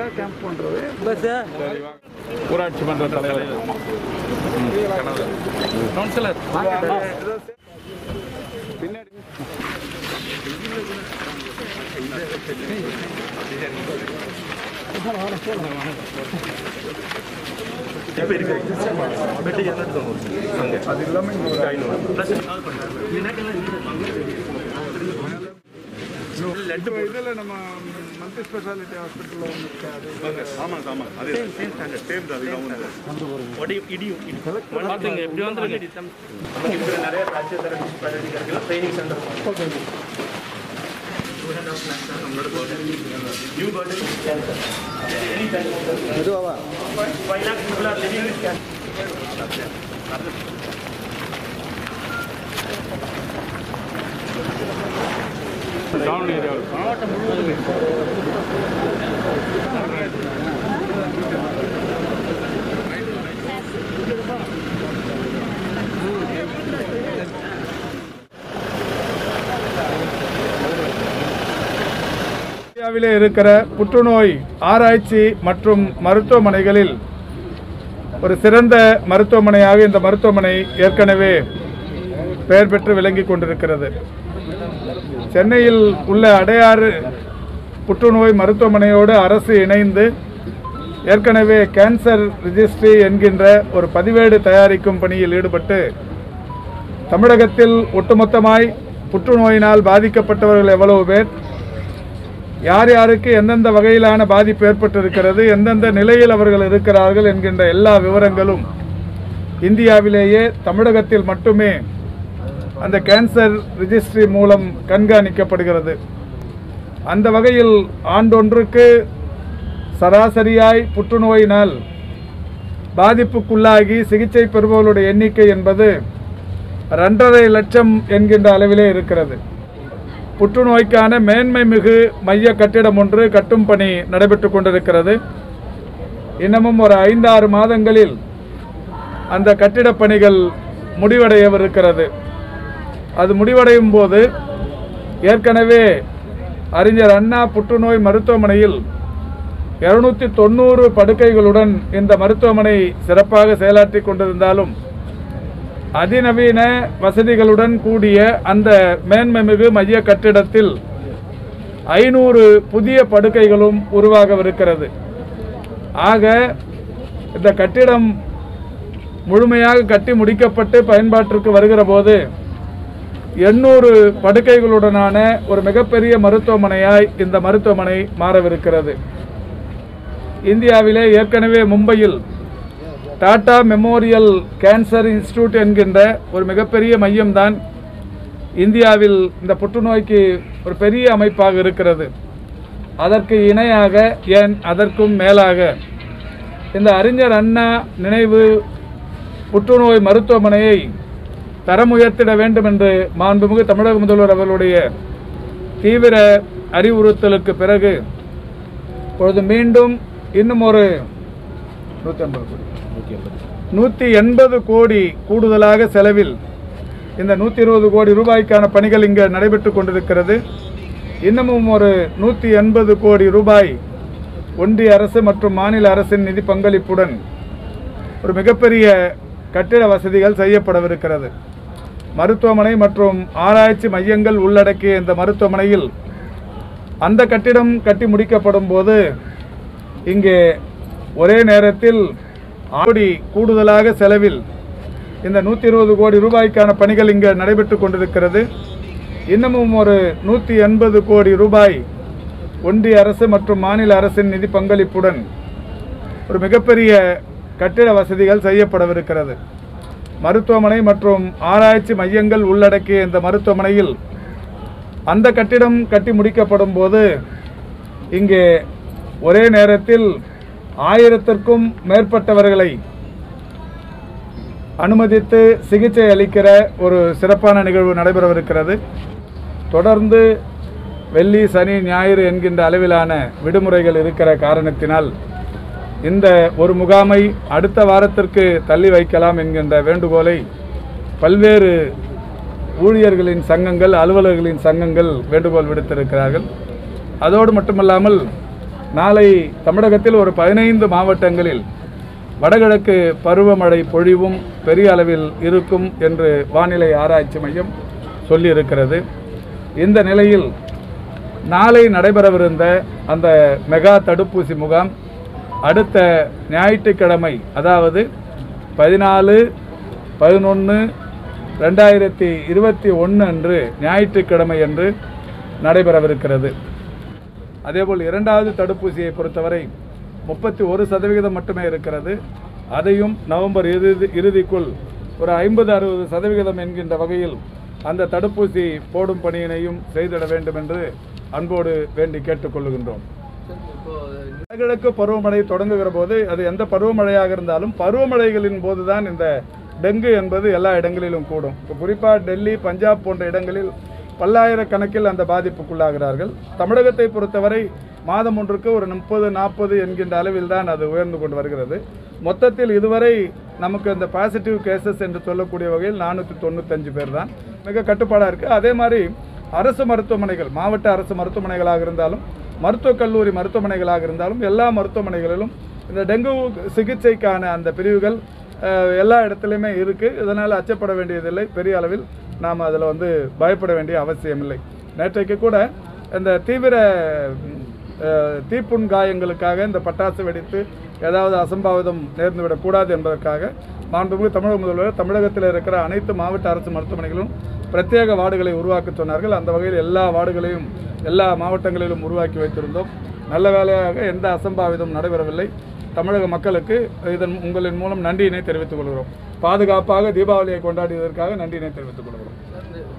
இதுக்காக கேம்ப் பண்ணுறது பஸ்ஸு ஊராட்சி மன்ற தலைவர் கவுன்சிலர் பின்னாடி அது இல்லாமல் இங்கே ஒரு இதில் நம்ம மல்டி ஸ்பெஷாலிட்டி ஹாஸ்பிட்டலில் ஒன்று இருக்காது ஆமாங்க ஆமாங்க அதே சேம் ஸ்டாண்டர்ட் சேம் தான் அது இடியும் பார்த்துங்க இப்படி வந்துருங்க நிறைய பிரான்ச்சஸ் இருக்கு training centre new burden cancer any time five lakhs people are living with cancer town ஏரியாவில் இந்தியாவிலே இருக்கிற புற்றுநோய் ஆராய்ச்சி மற்றும் மருத்துவமனைகளில் ஒரு சிறந்த மருத்துவமனையாக இந்த மருத்துவமனை ஏற்கனவே பெயர் பெற்று விளங்கி கொண்டிருக்கிறது சென்னையில் உள்ள அடையாறு புற்றுநோய் மருத்துவமனையோடு அரசு இணைந்து ஏற்கனவே கேன்சர் ரிஜிஸ்ட்ரி என்கின்ற ஒரு பதிவேடு தயாரிக்கும் பணியில் ஈடுபட்டு தமிழகத்தில் ஒட்டுமொத்தமாய் புற்றுநோயினால் பாதிக்கப்பட்டவர்கள் எவ்வளவு பேர் யார் யாருக்கு எந்தெந்த வகையிலான பாதிப்பு ஏற்பட்டிருக்கிறது எந்தெந்த நிலையில் அவர்கள் இருக்கிறார்கள் என்கின்ற எல்லா விவரங்களும் இந்தியாவிலேயே தமிழகத்தில் மட்டுமே அந்த கேன்சர் ரிஜிஸ்ட்ரி மூலம் கண்காணிக்கப்படுகிறது அந்த வகையில் ஆண்டொன்றுக்கு சராசரியாய் புற்றுநோயினால் பாதிப்புக்குள்ளாகி சிகிச்சை பெறுபவர்களுடைய எண்ணிக்கை என்பது ரெண்டரை லட்சம் என்கின்ற அளவிலே இருக்கிறது புற்றுநோய்க்கான மேன்மை மிகு மைய கட்டிடம் ஒன்று கட்டும் பணி நடைபெற்று கொண்டிருக்கிறது இன்னமும் ஒரு ஐந்தாறு மாதங்களில் அந்த கட்டிடப் பணிகள் முடிவடையவிருக்கிறது அது முடிவடையும் போது ஏற்கனவே அறிஞர் அண்ணா புற்றுநோய் மருத்துவமனையில் இருநூத்தி தொண்ணூறு படுக்கைகளுடன் இந்த மருத்துவமனை சிறப்பாக செயலாற்றி கொண்டிருந்தாலும் அதிநவீன வசதிகளுடன் கூடிய அந்த மேன்மைமிகு மைய கட்டிடத்தில் ஐநூறு புதிய படுக்கைகளும் உருவாகவிருக்கிறது ஆக இந்த கட்டிடம் முழுமையாக கட்டி முடிக்கப்பட்டு பயன்பாட்டிற்கு வருகிற போது எண்ணூறு படுக்கைகளுடனான ஒரு மிகப்பெரிய மருத்துவமனையாய் இந்த மருத்துவமனை மாறவிருக்கிறது இந்தியாவிலே ஏற்கனவே மும்பையில் டாடா மெமோரியல் கேன்சர் இன்ஸ்டிடியூட் என்கின்ற ஒரு மிகப்பெரிய மையம்தான் இந்தியாவில் இந்த புற்றுநோய்க்கு ஒரு பெரிய அமைப்பாக இருக்கிறது அதற்கு இணையாக ஏன் அதற்கும் மேலாக இந்த அறிஞர் அண்ணா நினைவு புற்றுநோய் மருத்துவமனையை தரம் உயர்த்திட வேண்டும் என்று மாண்புமிகு தமிழக முதல்வர் அவர்களுடைய தீவிர அறிவுறுத்தலுக்கு பிறகு இப்பொழுது மீண்டும் இன்னும் ஒரு நூற்றி ஐம்பது கோடி நூற்றி எண்பது கோடி கூடுதலாக செலவில் இந்த நூற்றி இருபது கோடி ரூபாய்க்கான பணிகள் இங்கே நடைபெற்று கொண்டிருக்கிறது இன்னமும் ஒரு நூற்றி எண்பது கோடி ரூபாய் ஒன்றிய அரசு மற்றும் மாநில அரசின் நிதி பங்களிப்புடன் ஒரு மிகப்பெரிய கட்டிட வசதிகள் செய்யப்படவிருக்கிறது மருத்துவமனை மற்றும் ஆராய்ச்சி மையங்கள் உள்ளடக்கிய இந்த மருத்துவமனையில் அந்த கட்டிடம் கட்டி முடிக்கப்படும் போது இங்கே ஒரே நேரத்தில் கோடி கூடுதலாக செலவில் இந்த நூற்றி இருபது கோடி ரூபாய்க்கான பணிகள் இங்கே நடைபெற்று கொண்டிருக்கிறது இன்னமும் ஒரு நூற்றி எண்பது கோடி ரூபாய் ஒன்றிய அரசு மற்றும் மாநில அரசின் நிதி பங்களிப்புடன் ஒரு மிகப்பெரிய கட்டிட வசதிகள் செய்யப்படவிருக்கிறது மருத்துவமனை மற்றும் ஆராய்ச்சி மையங்கள் உள்ளடக்கிய இந்த மருத்துவமனையில் அந்த கட்டிடம் கட்டி முடிக்கப்படும் போது இங்கே ஒரே நேரத்தில் ஆயிரத்திற்கும் மேற்பட்டவர்களை அனுமதித்து சிகிச்சை அளிக்கிற ஒரு சிறப்பான நிகழ்வு நடைபெறவிருக்கிறது தொடர்ந்து வெள்ளி சனி ஞாயிறு என்கின்ற அளவிலான விடுமுறைகள் இருக்கிற காரணத்தினால் இந்த ஒரு முகாமை அடுத்த வாரத்திற்கு தள்ளி வைக்கலாம் என்கின்ற வேண்டுகோளை பல்வேறு ஊழியர்களின் சங்கங்கள் அலுவலர்களின் சங்கங்கள் வேண்டுகோள் விடுத்திருக்கிறார்கள் அதோடு மட்டுமல்லாமல் நாளை தமிழகத்தில் ஒரு பதினைந்து மாவட்டங்களில் வடகிழக்கு பருவமழை பொழிவும் பெரிய அளவில் இருக்கும் என்று வானிலை ஆராய்ச்சி மையம் சொல்லியிருக்கிறது இந்த நிலையில் நாளை நடைபெறவிருந்த அந்த மெகா தடுப்பூசி முகாம் அடுத்த ஞாயிற்றுக்கிழமை அதாவது பதினாலு பதினொன்று ரெண்டாயிரத்தி இருபத்தி ஒன்று அன்று ஞாயிற்றுக்கிழமை அன்று நடைபெறவிருக்கிறது அதேபோல் இரண்டாவது தடுப்பூசியை பொறுத்தவரை முப்பத்தி ஒரு சதவிகிதம் மட்டுமே இருக்கிறது அதையும் நவம்பர் இறுதி இறுதிக்குள் ஒரு ஐம்பது அறுபது சதவிகிதம் என்கின்ற வகையில் அந்த தடுப்பூசி போடும் பணியினையும் செய்திட வேண்டும் என்று அன்போடு வேண்டி கேட்டுக்கொள்ளுகின்றோம் வடகிழக்கு பருவமழை தொடங்குகிற போது அது எந்த பருவமழையாக இருந்தாலும் பருவமழைகளின் போதுதான் இந்த டெங்கு என்பது எல்லா இடங்களிலும் கூடும் இப்போ குறிப்பாக டெல்லி பஞ்சாப் போன்ற இடங்களில் பல்லாயிரக்கணக்கில் அந்த பாதிப்புக்குள்ளாகிறார்கள் தமிழகத்தை பொறுத்தவரை மாதம் ஒன்றுக்கு ஒரு முப்பது நாற்பது என்கின்ற அளவில் தான் அது உயர்ந்து கொண்டு வருகிறது மொத்தத்தில் இதுவரை நமக்கு அந்த பாசிட்டிவ் கேசஸ் என்று சொல்லக்கூடிய வகையில் நானூற்றி தொண்ணூத்தஞ்சு பேர் தான் மிக கட்டுப்பாடாக இருக்குது அதே மாதிரி அரசு மருத்துவமனைகள் மாவட்ட அரசு மருத்துவமனைகளாக இருந்தாலும் மருத்துவக் கல்லூரி மருத்துவமனைகளாக இருந்தாலும் எல்லா மருத்துவமனைகளிலும் இந்த டெங்கு சிகிச்சைக்கான அந்த பிரிவுகள் அஹ், எல்லா இடத்துலையுமே இருக்குது இதனால் அச்சப்பட வேண்டியதில்லை பெரிய அளவில் நாம் அதில் வந்து பயப்பட வேண்டிய அவசியமில்லை நேற்றைக்கு கூட இந்த தீவிர அஹ், தீப்புண் காயங்களுக்காக இந்த பட்டாசு வெடித்து ஏதாவது அசம்பாவிதம் நேர்ந்துவிடக்கூடாது என்பதற்காக மாண்புமிகு தமிழக முதல்வர் தமிழகத்தில் இருக்கிற அனைத்து மாவட்ட அரசு மருத்துவமனைகளும் பிரத்யேக வார்டுகளை உருவாக்க சொன்னார்கள் அந்த வகையில் எல்லா வார்டுகளையும் எல்லா மாவட்டங்களிலும் உருவாக்கி வைத்திருந்தோம் நல்ல வேலையாக எந்த அசம்பாவிதம் நடைபெறவில்லை தமிழக மக்களுக்கு இதன் உங்களின் மூலம் நன்றியினை தெரிவித்துக் கொள்கிறோம் பாதுகாப்பாக தீபாவளியை கொண்டாடியதற்காக நன்றியினை தெரிவித்துக் கொள்கிறோம்